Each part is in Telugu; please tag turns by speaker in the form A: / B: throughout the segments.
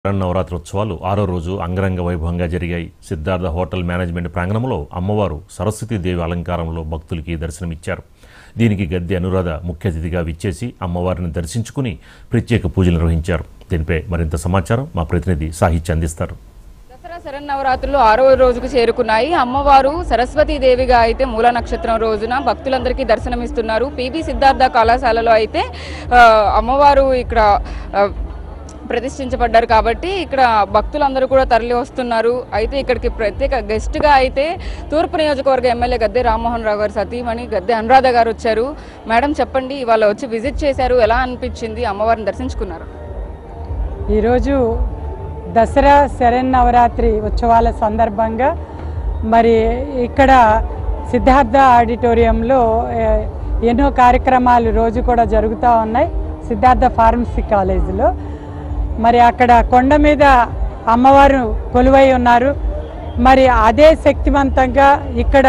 A: నవరాత్రోత్సవాలు ఆరో రోజు అంగరంగ వైభవంగా జరిగాయి సిద్ధార్థ హోటల్ మేనేజ్మెంట్ ప్రాంగణంలో అమ్మవారు సరస్వతీదేవి అలంకారంలో భక్తులకి దర్శనమిచ్చారు దీనికి గద్దె అనురాధ ముఖ్య అతిథిగా విచ్చేసి అమ్మవారిని దర్శించుకుని ప్రత్యేక పూజలు నిర్వహించారు దీనిపై మరింత సమాచారం మా ప్రతినిధి సాహిత్య అందిస్తారు
B: దసరా శరన్నవరాత్రులు ఆరో రోజుకు చేరుకున్నాయి అమ్మవారు సరస్వతీదేవిగా అయితే మూల నక్షత్రం రోజున భక్తులందరికీ దర్శనమిస్తున్నారు పిబి సిద్ధార్థ కళాశాలలో అయితే ఆ, అమ్మవారు ఇక్కడ ఆ, ప్రతిష్ఠించబడ్డారు కాబట్టి ఇక్కడ భక్తులందరూ కూడా తరలి వస్తున్నారు అయితే ఇక్కడికి ప్రత్యేక గెస్ట్గా అయితే తూర్పు నియోజకవర్గ ఎమ్మెల్యే గద్దె రామ్మోహన్ రావు గారు సతీమణి గద్దె అనురాధ గారు వచ్చారు మేడం చెప్పండి ఇవాళ వచ్చి విజిట్ చేశారు ఎలా అనిపించింది అమ్మవారిని దర్శించుకున్నారు
C: ఈరోజు దసరా శరన్నవరాత్రి ఉత్సవాల సందర్భంగా మరి ఇక్కడ సిద్ధార్థ ఆడిటోరియంలో ఏ, ఎన్నో కార్యక్రమాలు రోజు కూడా జరుగుతూ ఉన్నాయి సిద్ధార్థ ఫార్మసీ కాలేజీలో మరి అక్కడ కొండ మీద అమ్మవారు కొలువై ఉన్నారు మరి అదే శక్తివంతంగా ఇక్కడ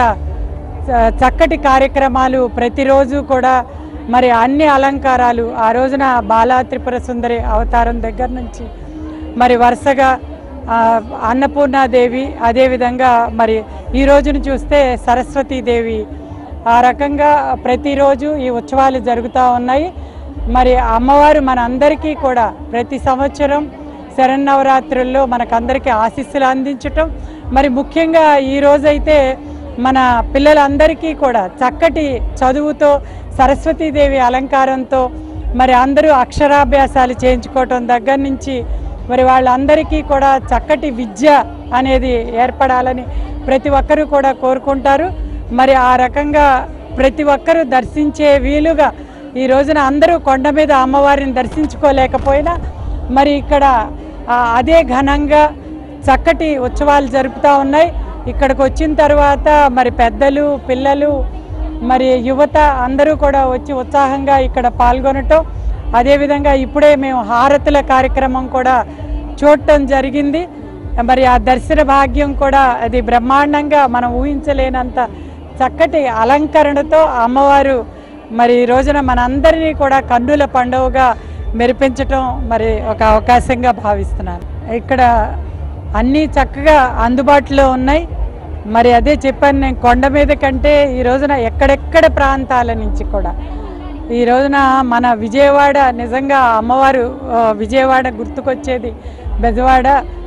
C: చ- చక్కటి కార్యక్రమాలు ప్రతిరోజు కూడా మరి అన్ని అలంకారాలు ఆ రోజున బాలా త్రిపుర సుందరి అవతారం దగ్గర నుంచి మరి వరుసగా ఆ, అన్నపూర్ణాదేవి అదేవిధంగా మరి ఈ రోజును చూస్తే సరస్వతీదేవి ఆ రకంగా ప్రతిరోజు ఈ ఉత్సవాలు జరుగుతూ ఉన్నాయి మరి అమ్మవారు మనందరికీ కూడా ప్రతి సంవత్సరం శరన్నవరాత్రుల్లో మనకందరికీ ఆశీస్సులు అందించటం మరి ముఖ్యంగా ఈ రోజైతే మన పిల్లలందరికీ కూడా చక్కటి చదువుతో సరస్వతీదేవి అలంకారంతో మరి అందరూ అక్షరాభ్యాసాలు చేయించుకోవటం దగ్గర నుంచి మరి వాళ్ళందరికీ కూడా చక్కటి విద్య అనేది ఏర్పడాలని ప్రతి ఒక్కరూ కూడా కోరుకుంటారు మరి ఆ రకంగా ప్రతి ఒక్కరూ దర్శించే వీలుగా ఈ రోజున అందరూ కొండ మీద అమ్మవారిని దర్శించుకోలేకపోయినా మరి ఇక్కడ ఆ, అదే ఘనంగా చక్కటి ఉత్సవాలు జరుపుతూ ఉన్నాయి ఇక్కడికి వచ్చిన తర్వాత మరి పెద్దలు పిల్లలు మరి యువత అందరూ కూడా వచ్చి ఉత్సాహంగా ఇక్కడ పాల్గొనటం అదేవిధంగా ఇప్పుడే మేము హారతుల కార్యక్రమం కూడా చూడటం జరిగింది మరి ఆ దర్శన భాగ్యం కూడా అది బ్రహ్మాండంగా మనం ఊహించలేనంత చక్కటి అలంకరణతో అమ్మవారు మరి ఈ రోజున మనందరినీ కూడా కన్నుల పండుగగా మెరిపించటం మరి ఒక అవకాశంగా భావిస్తున్నాను ఇక్కడ అన్నీ చక్కగా అందుబాటులో ఉన్నాయి మరి అదే చెప్పాను నేను కొండ మీద కంటే ఈ రోజున ఎక్కడెక్కడ ప్రాంతాల నుంచి కూడా ఈ రోజున మన విజయవాడ నిజంగా అమ్మవారు ఆ, విజయవాడ గుర్తుకొచ్చేది బెజవాడ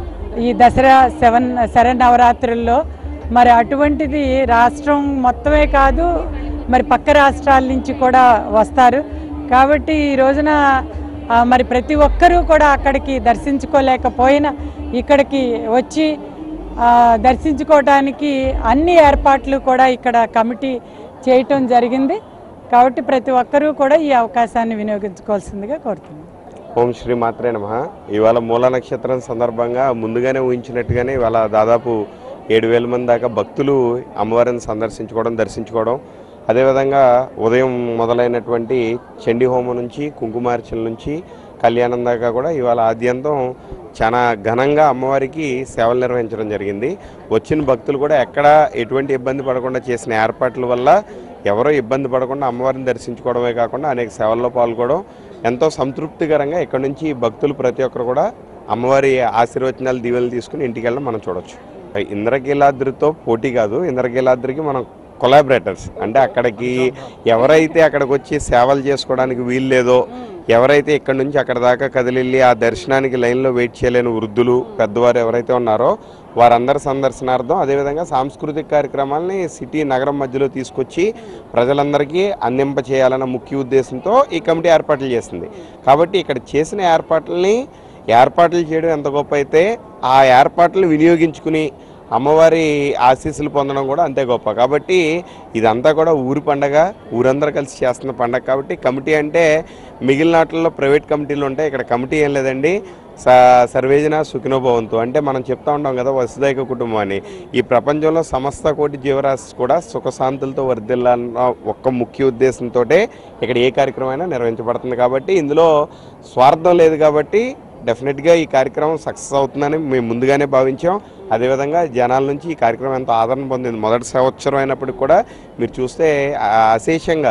C: ఈ దసరా సెవెన్ శరన్నవరాత్రుల్లో మరి అటువంటిది రాష్ట్రం మొత్తమే కాదు మరి పక్క రాష్ట్రాల నుంచి కూడా వస్తారు కాబట్టి ఈ రోజున ఆ, మరి ప్రతి ఒక్కరూ కూడా అక్కడికి దర్శించుకోలేకపోయినా ఇక్కడికి వచ్చి ఆ, దర్శించుకోవడానికి అన్ని ఏర్పాట్లు కూడా ఇక్కడ కమిటీ చేయటం జరిగింది కాబట్టి ప్రతి ఒక్కరూ కూడా ఈ అవకాశాన్ని వినియోగించుకోవాల్సిందిగా కోరుతున్నాను
D: ఓం శ్రీ మాత్రే నమ ఇవాళ మూల నక్షత్రం సందర్భంగా ముందుగానే ఊహించినట్టుగానే ఇవాళ దాదాపు ఏడు వేల మంది దాకా భక్తులు అమ్మవారిని సందర్శించుకోవడం దర్శించుకోవడం అదేవిధంగా ఉదయం మొదలైనటువంటి చండీ హోమం నుంచి కుంకుమార్చన నుంచి కళ్యాణం దాకా కూడా ఇవాళ ఆద్యంతం చాలా ఘనంగా అమ్మవారికి సేవలు నిర్వహించడం జరిగింది వచ్చిన భక్తులు కూడా ఎక్కడ ఎటువంటి ఇబ్బంది పడకుండా చేసిన ఏర్పాట్ల వల్ల ఎవరో ఇబ్బంది పడకుండా అమ్మవారిని దర్శించుకోవడమే కాకుండా అనేక సేవల్లో పాల్గొనడం ఎంతో సంతృప్తికరంగా ఇక్కడ నుంచి భక్తులు ప్రతి ఒక్కరు కూడా అమ్మవారి ఆశీర్వచనాలు దీవెనలు తీసుకుని ఇంటికి వెళ్ళడం మనం చూడొచ్చు ఇంద్రకీలాద్రితో పోటీ కాదు ఇంద్రకీలాద్రికి మనం కొలాబరేటర్స్ అంటే అక్కడికి ఎవరైతే అక్కడికి వచ్చి సేవలు చేసుకోవడానికి వీలు లేదో ఎవరైతే ఇక్కడ నుంచి అక్కడ దాకా కదిలిల్లి ఆ దర్శనానికి లైన్లో వెయిట్ చేయలేని వృద్ధులు పెద్దవారు ఎవరైతే ఉన్నారో వారందరి సందర్శనార్థం అదేవిధంగా సాంస్కృతిక కార్యక్రమాలని సిటీ నగరం మధ్యలో తీసుకొచ్చి ప్రజలందరికీ అందింప చేయాలన్న ముఖ్య ఉద్దేశంతో ఈ కమిటీ ఏర్పాట్లు చేసింది కాబట్టి ఇక్కడ చేసిన ఏర్పాట్లని ఏర్పాట్లు చేయడం ఎంత గొప్ప అయితే ఆ ఏర్పాట్లను వినియోగించుకుని అమ్మవారి ఆశీస్సులు పొందడం కూడా అంతే గొప్ప కాబట్టి ఇదంతా కూడా ఊరి పండగ ఊరందరూ కలిసి చేస్తున్న పండగ కాబట్టి కమిటీ అంటే మిగిలిన వాటిల్లో ప్రైవేట్ కమిటీలు ఉంటాయి ఇక్కడ కమిటీ ఏం లేదండి స సర్వేజన సుఖినోభవంతు అంటే మనం చెప్తా ఉంటాం కదా వసుదైక కుటుంబం అని ఈ ప్రపంచంలో సమస్త కోటి జీవరాశి కూడా సుఖశాంతులతో వర్ధిల్లాలన్న ఒక్క ముఖ్య ఉద్దేశంతో ఇక్కడ ఏ కార్యక్రమం అయినా నిర్వహించబడుతుంది కాబట్టి ఇందులో స్వార్థం లేదు కాబట్టి డెఫినెట్గా ఈ కార్యక్రమం సక్సెస్ అవుతుందని మేము ముందుగానే భావించాం అదేవిధంగా జనాల నుంచి ఈ కార్యక్రమం ఎంతో ఆదరణ పొందింది మొదటి సంవత్సరం అయినప్పటికి కూడా మీరు చూస్తే ఆ, అశేషంగా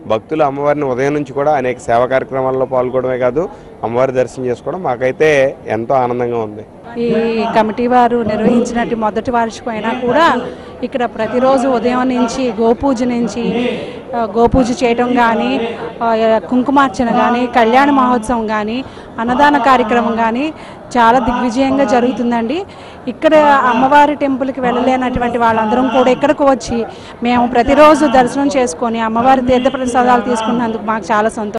D: భక్తులు అమ్మవారిని ఉదయం నుంచి కూడా అనేక సేవా కార్యక్రమాల్లో పాల్గొనడమే కాదు అమ్మవారి దర్శనం చేసుకోవడం మాకైతే ఎంతో ఆనందంగా ఉంది
E: ఈ కమిటీ వారు నిర్వహించినట్టు మొదటి వార్షికం అయినా కూడా ఇక్కడ ప్రతిరోజు ఉదయం నుంచి గోపూజ నుంచి ఆ, గోపూజ చేయటం కానీ కుంకుమార్చన కానీ కళ్యాణ మహోత్సవం కానీ అన్నదాన కార్యక్రమం కానీ చాలా దిగ్విజయంగా జరుగుతుందండి ఇక్కడ అమ్మవారి టెంపుల్కి వెళ్ళలేనటువంటి వాళ్ళందరం కూడా ఇక్కడికి వచ్చి మేము ప్రతిరోజు దర్శనం చేసుకొని అమ్మవారి తీర్థ ప్రసాదాలు తీసుకున్నందుకు మాకు చాలా సంతోషం